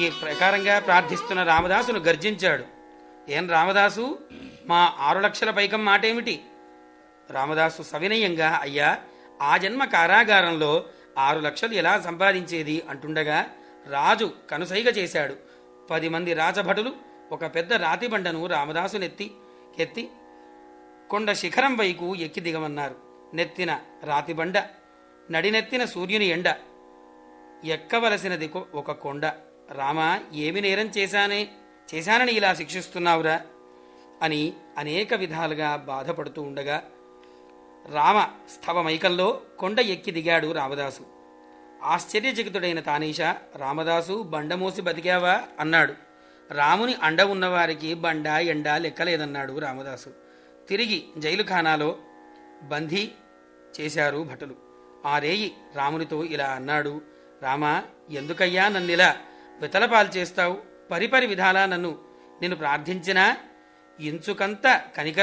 ఈ ప్రకారంగా ప్రార్థిస్తున్న రామదాసును గర్జించాడు ఏం రామదాసు మా ఆరు లక్షల పైకం మాటేమిటి రామదాసు సవినయంగా అయ్యా ఆ జన్మ కారాగారంలో ఆరు లక్షలు ఎలా సంపాదించేది అంటుండగా రాజు కనుసైగ చేశాడు పది మంది రాజభటులు ఒక పెద్ద రాతిబండను రామదాసు నెత్తి ఎత్తి కొండ శిఖరం వైపు ఎక్కి దిగమన్నారు నెత్తిన రాతిబండ నడినెత్తిన సూర్యుని ఎండ ఎక్కవలసినది కొ- ఒక కొండ రామా ఏమి నేరం చేశానే చేశానని ఇలా శిక్షిస్తున్నావురా అని అనేక విధాలుగా బాధపడుతూ ఉండగా రామ స్థవమైకంలో కొండ ఎక్కి దిగాడు రామదాసు ఆశ్చర్యచకితుడైన తానీష రామదాసు బండమోసి బతికావా అన్నాడు రాముని అండ ఉన్నవారికి బండ ఎండ లెక్కలేదన్నాడు రామదాసు తిరిగి జైలు ఖానాలో బందీ చేశారు భటులు ఆ రేయి రామునితో ఇలా అన్నాడు రామా ఎందుకయ్యా నన్నిలా వితలపాలు చేస్తావు పరిపరి విధాలా నన్ను నేను ప్రార్థించినా ఇంచుకంత కనికర